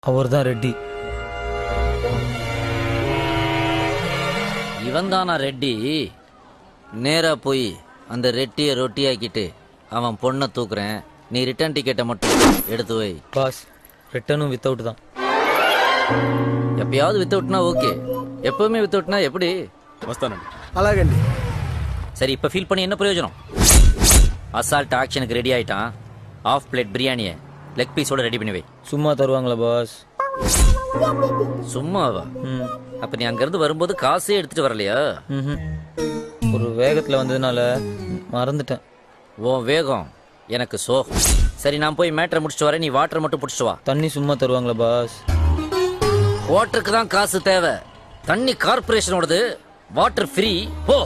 அவர் தான் ரெட்டி இவன் தானா ரெட்டி நேரா போய் அந்த ரெட்டியை ரொட்டியாக்கிட்டு அவன் பொண்ணை தூக்குறேன் நீ ரிட்டர்ன் டிக்கெட்டை மட்டும் எடுத்து வை பாஸ் ரிட்டனும் வித்தவுட் தான் எப்பயாவது வித்தவுட்னா ஓகே எப்பவுமே வித்தவுட்னா எப்படி వస్తానండి అలాగండి சரி இப்போ ஃபீல் பண்ணி என்ன பிரயோஜனம் அசால்ட் ஆக்ஷனுக்கு ரெடி ஆயிட்டான் ஆஃப் பிளேட் பிரியாணியை லெக் பீஸோட ரெடி பண்ணி வை சும்மா தருவாங்களா பாஸ் சும்மாவா ம் அப்ப நீ அங்கிருந்து வரும்போது காசே எடுத்துட்டு வரலையா ம்ஹும். ஒரு வேகத்தில் வந்ததுனால மறந்துட்டேன் உன் வேகம் எனக்கு சோகம் சரி நான் போய் மேட்டரை முடிச்சுட்டு வரேன் நீ வாட்டர் மட்டும் பிடிச்சிட்டு வா தண்ணி சும்மா தருவாங்களா பாஸ் வாட்டருக்கு தான் காசு தேவை தண்ணி கார்பரேஷனோடது வாட்டர் ஃப்ரீ போ